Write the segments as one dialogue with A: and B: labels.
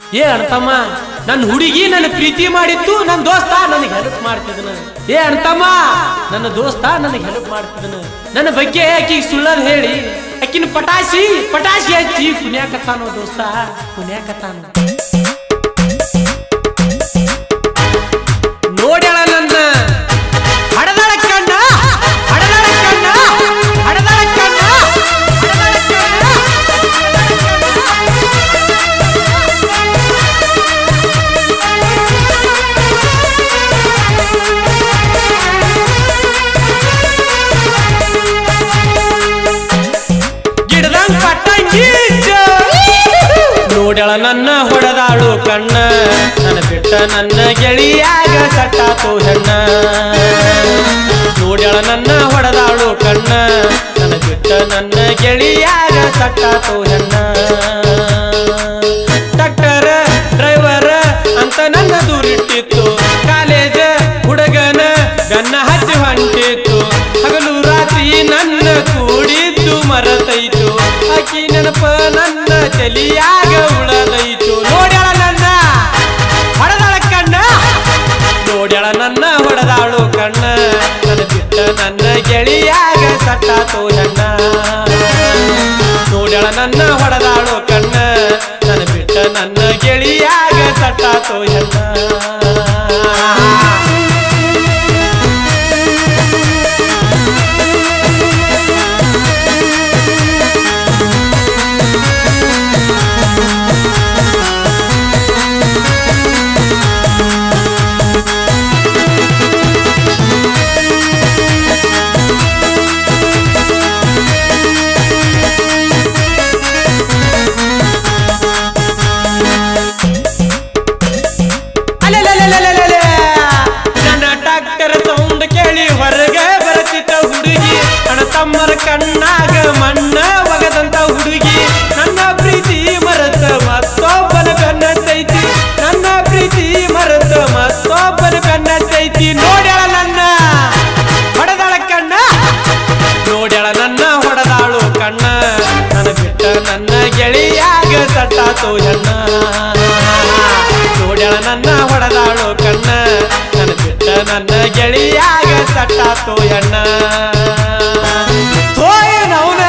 A: ಏ ಅಣ್ತಮ್ಮ ನನ್ನ ಹುಡುಗಿ ನನ್ನ ಪ್ರೀತಿ ಮಾಡಿತ್ತು ನನ್ನ ದೋಸ್ತ ನನಗೆ ಹೆಲ್ಪ್ ಮಾಡ್ತಿದ್ದನ ಏ ಅಣ್ತಮ್ಮ ನನ್ನ ದೋಸ್ತ ನನಗೆ ಹೆಲ್ಪ್ ಮಾಡ್ತಿದ್ದನ ನನ್ನ ಬಗ್ಗೆ ಆಕಿಗೆ ಸುಳ್ಳದ್ ಹೇಳಿ ಆಕಿನ ಪಟಾಸಿ ಪಟಾಸಿ ಹಚ್ಚಿ ಕುನ್ಯಾಕತ್ತಾನೋ ದೋಸ್ತ ಕುನ್ಯಾಕತ್ತಾನ ನೋಡ್ಯಾಳ ನನ್ನ ಹಡದಾಳ ಕಣ್ಣ ಹಡದಾಳ ಕಣ್ಣ ಹಡದಾಳ ಕಣ್ಣ ಹಡದಾಳ ಕಣ್ಣ ಗಿಡದಂಗ್ ಪಟ್ಟಂಗಿ ನೋಡ್ಯಾಳ ನನ್ನ ಹೊಡೆದಾಳು ಕಣ್ಣ ನನ್ನ ಬಿಟ್ಟ ನನ್ನ ಗೆಳಿಯಾಗ ಸಟ್ಟಾತು ಹೆಣ್ಣ ನೋಡ್ಯಾಳ ನನ್ನ ಹೊಡೆದಾಳು ಕಣ್ಣ ನನ್ನ ಬಿಟ್ಟ ನನ್ನ ಗೆಳಿಯಾಗ ಸಟ್ಟಾತು ಹೆಣ್ಣ ಡಾಕ್ಟರ್ ಡ್ರೈವರ್ ಅಂತ ನನ್ನ ದೂರಿಟ್ಟಿತ್ತು ಕಾಲೇಜ್ ಹುಡುಗನ ಗನ್ನ ಹಚ್ಚಿ ಹೊಂಟಿತ್ತು ಹಗಲು ರಾತ್ರಿ ನನ್ನ ಕೂಡಿದ್ದು ಮರತೈತು ಅಕ್ಕಿ ನೆನಪ ನನ್ನ ತಲಿಯಾಗ ಉಳದೈತು ನೋಡ್ಯಾಳ ನನ್ನ ಹೊಡೆದಾಳ ಕಣ್ಣ ನೋಡ್ಯಾಳ ನನ್ನ ಹೊಡೆದಾಳು ಕಣ್ಣ ನನ್ನ ಬಿಟ್ಟ ನನ್ನ ಗೆಳಿಯಾಗ ಸಟ್ಟಾತು ಹೆಣ್ಣ ನೋಡ್ಯಾಳ ನನ್ನ ಹೊಡೆದಾಳು ಕಣ್ಣ ನನ್ನ ಬಿಟ್ಟ ನನ್ನ ಗೆಳಿಯಾಗ ಸಟ್ಟಾತು ಹೆಣ್ಣ ಅಲೆಲೆಲೆಲೆಲೆಲೆ. ನನ್ನ ಡಾಕ್ಟರ್ ಸೌಂಡ್ ಕೇಳಿ ಹೊರಗೆ ಬರತಿದ್ದ ಹುಡುಗಿ ನನ್ನ ತಮ್ಮರ ಕಣ್ಣಾಗ ಮಣ್ಣ ಒಗದಂತ ಹುಡುಗಿ ನನ್ನ ಪ್ರೀತಿ ಮರೆತ ಮತ್ತೊಬ್ಬನ ಬೆನ್ನತ್ತೈತಿ ನನ್ನ ಪ್ರೀತಿ ಮರೆತ ಮತ್ತೊಬ್ಬನ ಬೆನ್ನತ್ತೈತಿ ನೋಡ್ಯಾಳ ನನ್ನ ಹೊಡೆದಾಳ ಕಣ್ಣ ನೋಡ್ಯಾಳ ನನ್ನ ಹೊಡೆದಾಳು ಕಣ್ಣ ನನ್ನ ಬಿಟ್ಟ ನನ್ನ ಗೆಳೆಯಾಗ ಸಟ್ಟಾತು ಹೆಣ್ಣ ನೋಡ್ಯಾಳ ನನ್ನ ಹೊಡೆದಾಳು ಕಣ್ಣ ನನ್ನ ಬಿಟ್ಟ ನನ್ನ ಗೆಳೆಯಾಗ ಸಟ್ಟಾತು ಹೆಣ್ಣ ಹೋಯನವನ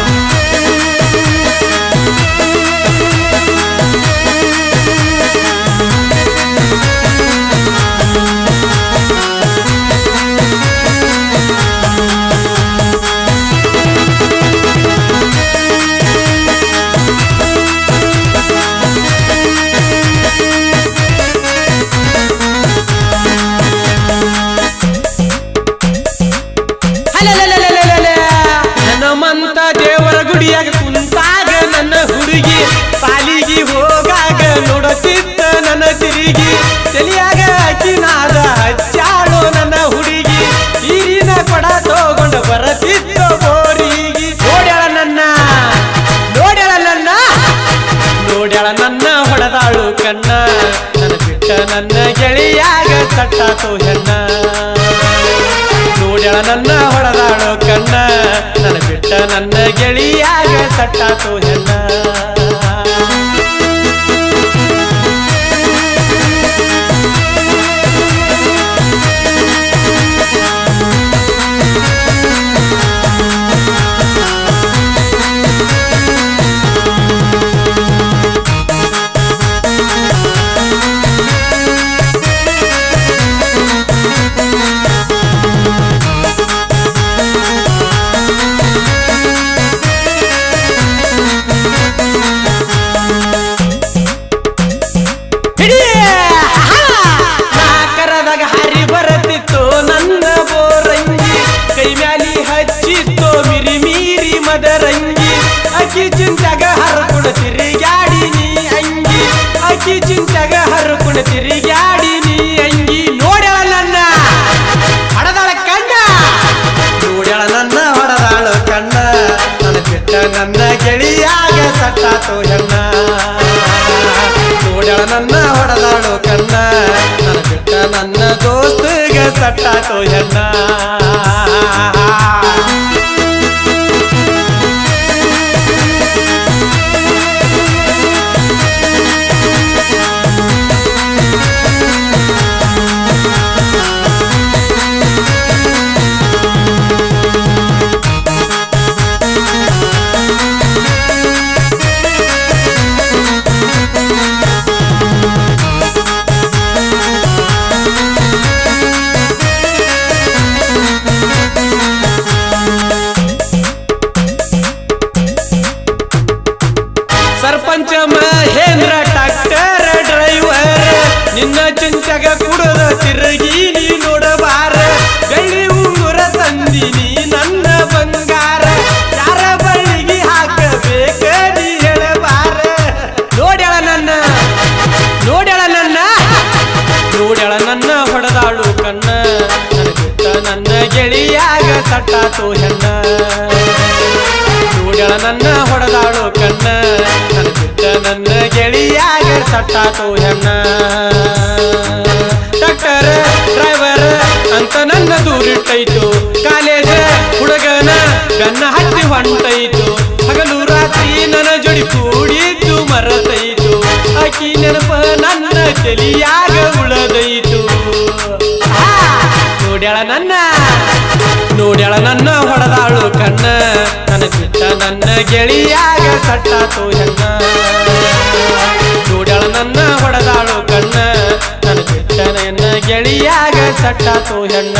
A: ಅಲೆಲೆಲೆಲೆಲೆಲೆ. ನನ್ನ ಮಂತ ದೇವರ ಗುಡಿಯಾಗ ಕುಂತಾಗ ನನ್ನ ಹುಡುಗಿ ಸಾಲಿಗೆ ಹೋಗಾಗ ನೋಡುತ್ತಿದ್ದ ನನ್ನ ತಿರುಗಿ ತಲಿಯಾಗ ಅಕ್ಕಿನಾದ ಹಚ್ಚಾಳು ನನ್ನ ಹುಡುಗಿ ಈರಿನ ಕೊಡ ತಗೊಂಡು ಬರತಿದ್ದ ಬೋರಿಗೆ ನೋಡ್ಯಾಳ ನನ್ನ ನೋಡ್ಯಾಳ ನನ್ನ ನೋಡ್ಯಾಳ ನನ್ನ ಹೊಡೆದಾಳು ಕಣ್ಣ ನನ್ನ ಬಿಟ್ಟ ನನ್ನ ಗೆಳೆಯಾಗ ಸಟ್ಟಾತು ಹೆಣ್ಣ ನೋಡ್ಯಾಳ ನನ್ನ ಹೊಡೆದಾಳು ಕಣ್ಣ ನನ್ನ ಬಿಟ್ಟ ನನ್ನ ಗೆಳೆಯಾಗ ಸಟ್ಟಾತು ಹೆಣ್ಣ ಹಿಡಿ! ನಾಕರದಾಗ ಹರಿ ಬರತಿತ್ತು ನನ್ನ ಬೋರಂಗಿ ಕೈ ಮ್ಯಾಲಿ ಹಚ್ಚಿತ್ತು ಮಿರಿ ಮೀರಿ ಮದರಂಗಿ ಅಕ್ಕಿ ಚಿಂತಾಗ ಹರ್ಕುಣ ತಿರುಗಾಡಿ ನೀ ಅಂಗಿ ಅಕ್ಕಿ ಚಿಂತಾಗ ಹರ್ಕುಣ ತಿರುಗಾಡಿ ನೀ ಅಂಗಿ ನೋಡ್ಯಾಳ ನನ್ನ ಹಡದಾಳ ಕಣ್ಣ ನೋಡ್ಯಾಳ ನನ್ನ ಹೊಡೆದಾಳ ಕಣ್ಣ ನನ್ನ ಬಿಟ್ಟ ನನ್ನ ಗೆಳಿಯಾಗ ಸಟ್ಟಾತು ಹೆಣ್ಣ ನೋಡ್ಯಾಳ ನನ್ನ ಹೊಡೆದಾಳು ಕಣ್ಣ ನನ್ನ ಬಿಟ್ಟ ನನ್ನ ದೋಸ್ತಿಗ ಸಟ್ಟಾತು ಹೆಣ್ಣ ಸಟ್ಟಾತು ಹೆಣ್ಣ ನೋಡ್ಯಾಳ ನನ್ನ ಹೊಡೆದಾಳು ಕಣ್ಣ ನನ್ನ ಬಿಟ್ಟ ನನ್ನ ಗೆಳಿಯಾಗ ಸಟ್ಟಾತು ಹೆಣ್ಣ ಡಾಕ್ಟರ್ ಡ್ರೈವರ್ ಅಂತ ನನ್ನ ದೂರಿಟ್ಟೈತು ಕಾಲೇಜ್ ಹುಡುಗನ ಗನ್ನ ಹತ್ತಿ ಹೊಂಟೈತು ಹಗಲು ರಾತ್ರಿ ನನ್ನ ಜೋಡಿ ಕೂಡಿದ್ದು ಮರತೈತು ಆಕಿ ನೆನಪ ನನ್ನ ತಲಿಯಾಗ ಉಳದೈತು ಆ, ನೋಡ್ಯಾಳ ನನ್ನ ನೋಡ್ಯಾಳ ನನ್ನ ಹೊಡೆದಾಳು ಕಣ್ಣ ನನ್ನ ಬಿಟ್ಟ ನನ್ನ ಗೆಳಿಯಾಗ ಸಟ್ಟಾತು ಹೆಣ್ಣ ನೋಡ್ಯಾಳ ನನ್ನ ಹೊಡೆದಾಳು ಕಣ್ಣ ನನ್ನ ಬಿಟ್ಟ ನನ್ನ ಗೆಳಿಯಾಗ ಸಟ್ಟಾತು ಹೆಣ್ಣ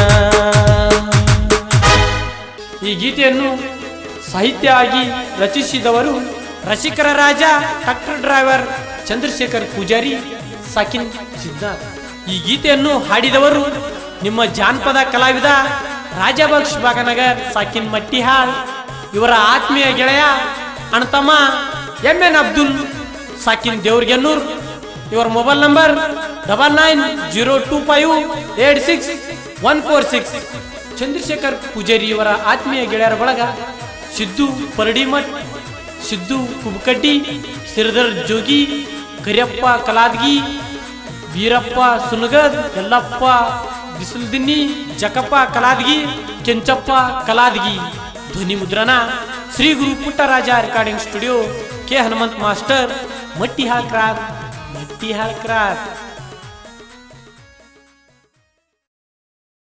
A: ಈ ಗೀತೆಯನ್ನು ಸಾಹಿತ್ಯ ಆಗಿ ರಚಿಸಿದವರು ರಸಿಕರ ರಾಜ ಟ್ರಾಕ್ಟರ್ ಡ್ರೈವರ್ ಚಂದ್ರಶೇಖರ್ ಪೂಜಾರಿ ಸಾಕಿನ್ ಸಿದ್ಧಾರ್ಥ್ ಈ ಗೀತೆಯನ್ನು ಹಾಡಿದವರು ನಿಮ್ಮ ಜಾನಪದ ಕಲಾವಿದ ರಾಜಭಕ್ಷ್ ಬಾಗನಗರ್ ಸಾಕಿನ್ ಮಟ್ಟಿಹಾಳ್ ಇವರ ಆತ್ಮೀಯ ಗೆಳೆಯ ಅಣ್ತಮ್ಮ ಎಂ ಎನ್ ಅಬ್ದುಲ್ ಸಾಕಿನ್ ದೇವ್ರಿಗೆನ್ನೂರ್ ಇವರ mobile number double nine zero two five eight six one four six Chandrashekar Pujari ಇವರ ಆತ್ಮೀಯ ಗೆಳೆಯರ ಬಳಗ ಸಿದ್ದು ಪರಡಿಮಠ್ ಸಿದ್ದು ಕುಬಕಡ್ಡಿ ಸಿರದರ್ ಜೋಗಿ ಕರಿಯಪ್ಪ ಕಲಾದ್ಗಿ ವೀರಪ್ಪ ಸುನಗದ್ ಯಲ್ಲಪ್ಪ ಬಿಸಿಲ್ದಿನ್ನಿ ಜಕಪ್ಪ ಕಲಾದ್ಗಿ ಕೆಂಚಪ್ಪ ಕಲಾದ್ಗಿ ಧ್ವನಿ ಮುದ್ರಣ Shri Guru Puttaraja recording studio K Hanumanth master Mattihal cross ಮಟ್ಟಿ ಹಾಳ್ ಕ್ರಾಸ್